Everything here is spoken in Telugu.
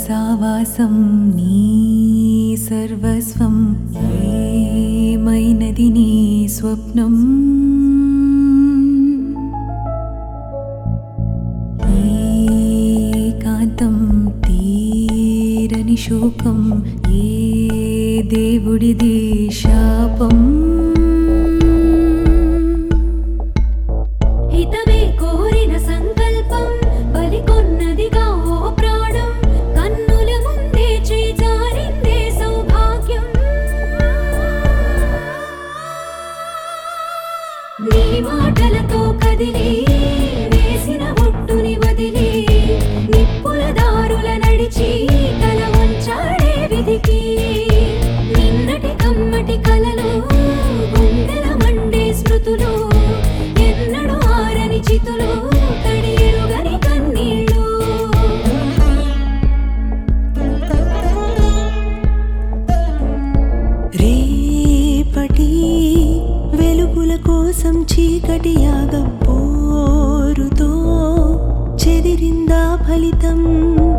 సావాసం నీ సర్వస్వం ఏమైనది నీ స్వప్నం ఏకాంతం తీరని శోకం ఏ దేవుడిది శాపం హితమే కోరిన సంకల్పం బలికొన్నదిగా ఓ ప్రాణం కన్నుల ముందే చేజారిందే సౌభాగ్యం నీ మాటలతో కదిలి వేసిన ఒట్టుని వదిలి నిప్పుల దారుల నడిచి తల వంచాడే విధికి నిన్నటి కమ్మటి కలలు గుండెల మండే స్మృతులు ఎన్నడు ఆరని చితులు తడియరుగని కన్నీళ్ళు రేపటి వెలుగుల కోసం చీకటి యాగం పోరుతో చెదిరిందా ఫలితం